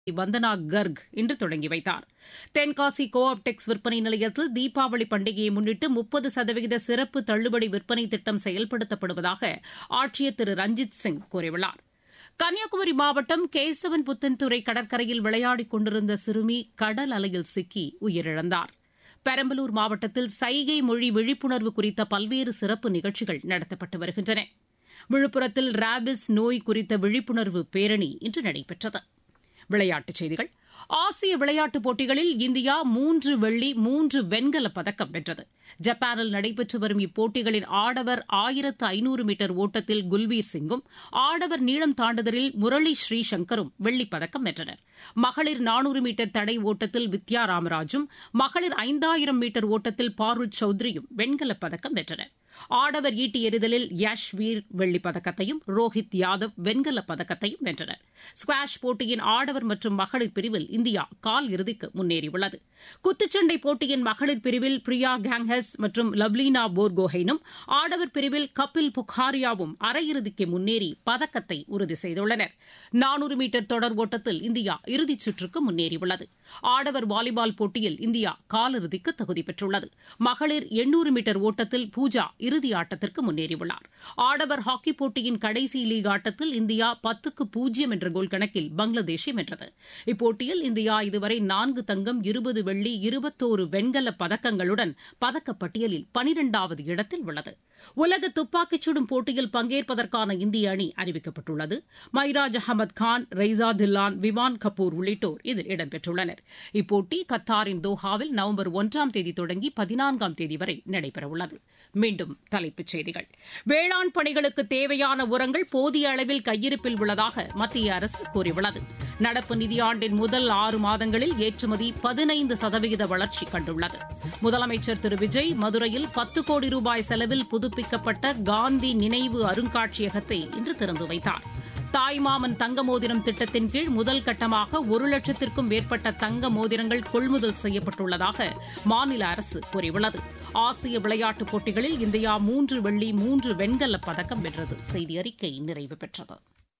வந்தனா கர்க் இன்று தொடங்கி வைத்தார் தென்காசி கோ ஆப்டெக்ஸ் விற்பனை நிலையத்தில் தீபாவளி பண்டிகையை முன்னிட்டு முப்பது சதவீத சிறப்பு தள்ளுபடி விற்பனை திட்டம் செயல்படுத்தப்படுவதாக ஆட்சியர் திரு ரஞ்சித் சிங் கூறியுள்ளார் கன்னியாகுமரி மாவட்டம் கேசவன் புத்தன்துறை கடற்கரையில் விளையாடிக் கொண்டிருந்த சிறுமி கடல் அலையில் சிக்கி உயிரிழந்தார் பெரம்பலூர் மாவட்டத்தில் சைகை மொழி விழிப்புணர்வு குறித்த பல்வேறு சிறப்பு நிகழ்ச்சிகள் நடத்தப்பட்டு வருகின்றன விழுப்புரத்தில் ராபிஸ் நோய் குறித்த விழிப்புணர்வு பேரணி இன்று நடைபெற்றது விளையாட்டுச் செய்திகள் ஆசிய விளையாட்டுப் போட்டிகளில் இந்தியா மூன்று வெள்ளி மூன்று வெண்கலப் பதக்கம் வென்றது ஜப்பானில் நடைபெற்று வரும் இப்போட்டிகளின் ஆடவர் ஆயிரத்து ஐநூறு மீட்டர் ஓட்டத்தில் குல்வீர் சிங்கும் ஆடவர் நீளம் தாண்டுதலில் முரளி ஸ்ரீசங்கரும் வெள்ளிப் பதக்கம் வென்றனர் மகளிர் நானூறு மீட்டர் தடை ஓட்டத்தில் வித்யா ராமராஜும் மகளிர் ஐந்தாயிரம் மீட்டர் ஓட்டத்தில் பாருல் சௌத்ரியும் வெண்கலப் பதக்கம் வென்றனர் ஆடவர் ஈட்டி எறிதலில் யஷ் வீர் வெள்ளிப் பதக்கத்தையும் ரோஹித் யாதவ் வெண்கலப் பதக்கத்தையும் வென்றனர் ஸ்குவாஷ் போட்டியின் ஆடவர் மற்றும் மகளிர் பிரிவில் இந்தியா கால் இறுதிக்கு முன்னேறியுள்ளது குத்துச்சண்டை போட்டியின் மகளிர் பிரிவில் பிரியா கேங்ஹஸ் மற்றும் லவ்லீனா போர்கோஹெனும் ஆடவர் பிரிவில் கபில் புகாரியாவும் அரையிறுதிக்கு முன்னேறி பதக்கத்தை உறுதி செய்துள்ளனர் நானூறு மீட்டர் தொடர் ஓட்டத்தில் இந்தியா இறுதிச் சுற்றுக்கு முன்னேறியுள்ளது ஆடவர் வாலிபால் போட்டியில் இந்தியா காலிறுதிக்கு தகுதி பெற்றுள்ளது மகளிர் எண்ணூறு மீட்டர் ஓட்டத்தில் பூஜா இறுதி ஆட்டத்திற்கு முன்னேறியுள்ளார் ஆடவர் ஹாக்கி போட்டியின் கடைசி லீக் ஆட்டத்தில் இந்தியா பத்துக்கு பூஜ்ஜியம் என்ற கோல் கணக்கில் பங்களாதேஷை வென்றது இப்போட்டியில் இந்தியா இதுவரை நான்கு தங்கம் இருபது வெள்ளி இருபத்தோரு வெண்கலப் பதக்கங்களுடன் பதக்கப்பட்டியலில் பனிரெண்டாவது இடத்தில் உள்ளது உலக துப்பாக்கிச் சுடும் போட்டியில் பங்கேற்பதற்கான இந்திய அணி அறிவிக்கப்பட்டுள்ளது மைராஜ் அகமது கான் ரெய்சா தில்லான் விவான் கபூர் உள்ளிட்டோர் இதில் இடம்பெற்றுள்ளனர் இப்போட்டி கத்தாரின் தோஹாவில் நவம்பர் ஒன்றாம் தேதி தொடங்கி பதினான்காம் தேதி வரை நடைபெறவுள்ளது மீண்டும் தலைப்புச் செய்திகள் வேளாண் பணிகளுக்கு தேவையான உரங்கள் போதிய அளவில் கையிருப்பில் உள்ளதாக மத்திய அரசு கூறியுள்ளது நடப்பு நிதியாண்டின் முதல் ஆறு மாதங்களில் ஏற்றுமதி பதினைந்து சதவீத வளர்ச்சி கண்டுள்ளது முதலமைச்சர் திரு விஜய் மதுரையில் பத்து கோடி ரூபாய் செலவில் புதுப்பிக்கப்பட்ட காந்தி நினைவு அருங்காட்சியகத்தை இன்று திறந்து வைத்தார் தாய்மாமன் தங்க மோதிரம் திட்டத்தின் கீழ் முதல் கட்டமாக ஒரு லட்சத்திற்கும் மேற்பட்ட தங்க மோதிரங்கள் கொள்முதல் செய்யப்பட்டுள்ளதாக மாநில அரசு கூறியுள்ளது ஆசிய விளையாட்டுப் போட்டிகளில் இந்தியா மூன்று வெள்ளி மூன்று வெண்கலப் பதக்கம் வென்றது செய்தி அறிக்கை நிறைவு பெற்றது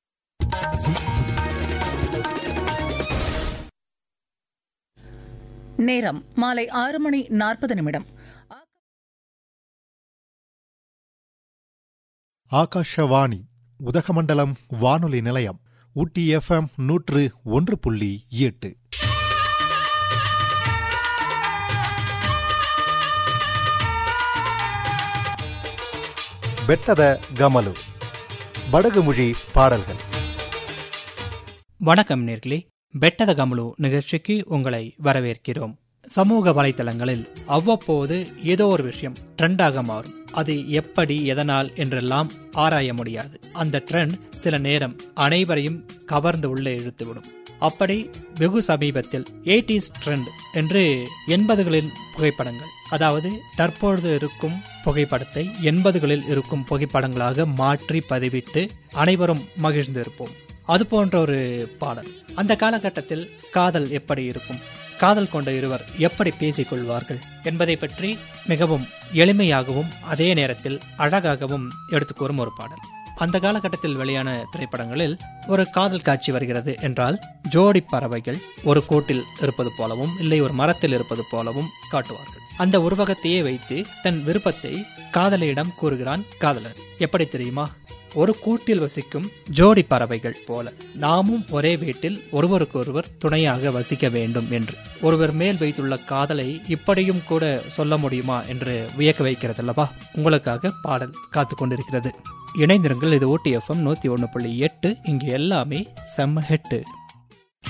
நேரம் மாலை ஆறு மணி நாற்பது நிமிடம் ஆகாஷவாணி உதகமண்டலம் வானொலி நிலையம் ஊட்டி எஃப்எம் நூற்று ஒன்று புள்ளி எட்டு பெட்டத கமலு படகுமொழி பாடல்கள் வணக்கம் நேர்களே பெட்டத கமலு நிகழ்ச்சிக்கு உங்களை வரவேற்கிறோம் சமூக வலைதளங்களில் அவ்வப்போது ஏதோ ஒரு விஷயம் ட்ரெண்டாக மாறும் அது எப்படி எதனால் என்றெல்லாம் ஆராய முடியாது அந்த ட்ரெண்ட் சில நேரம் அனைவரையும் கவர்ந்து உள்ளே இழுத்துவிடும் அப்படி வெகு சமீபத்தில் எயிட்டிஸ் ட்ரெண்ட் என்று எண்பதுகளின் புகைப்படங்கள் அதாவது தற்பொழுது இருக்கும் புகைப்படத்தை எண்பதுகளில் இருக்கும் புகைப்படங்களாக மாற்றி பதிவிட்டு அனைவரும் மகிழ்ந்திருப்போம் அது போன்ற ஒரு பாடல் அந்த காலகட்டத்தில் காதல் எப்படி இருக்கும் காதல் கொண்ட இருவர் எப்படி பேசிக் கொள்வார்கள் என்பதை பற்றி மிகவும் எளிமையாகவும் அதே நேரத்தில் அழகாகவும் எடுத்துக்கூறும் ஒரு பாடல் அந்த காலகட்டத்தில் வெளியான திரைப்படங்களில் ஒரு காதல் காட்சி வருகிறது என்றால் ஜோடி பறவைகள் ஒரு கூட்டில் இருப்பது போலவும் இல்லை ஒரு மரத்தில் இருப்பது போலவும் காட்டுவார்கள் அந்த உருவகத்தையே வைத்து தன் விருப்பத்தை காதலியிடம் கூறுகிறான் காதலர் எப்படி தெரியுமா ஒரு கூட்டில் வசிக்கும் ஜோடி பறவைகள் போல நாமும் ஒரே வீட்டில் ஒருவருக்கொருவர் துணையாக வசிக்க வேண்டும் என்று ஒருவர் மேல் வைத்துள்ள காதலை இப்படியும் கூட சொல்ல முடியுமா என்று வியக்க வைக்கிறது அல்லவா உங்களுக்காக பாடல் காத்து கொண்டிருக்கிறது இணைந்திருங்கள் இது ஓட்டி எஃப்எம் நூத்தி ஒன்னு புள்ளி எட்டு இங்கு எல்லாமே செம்ம ஹெட்டு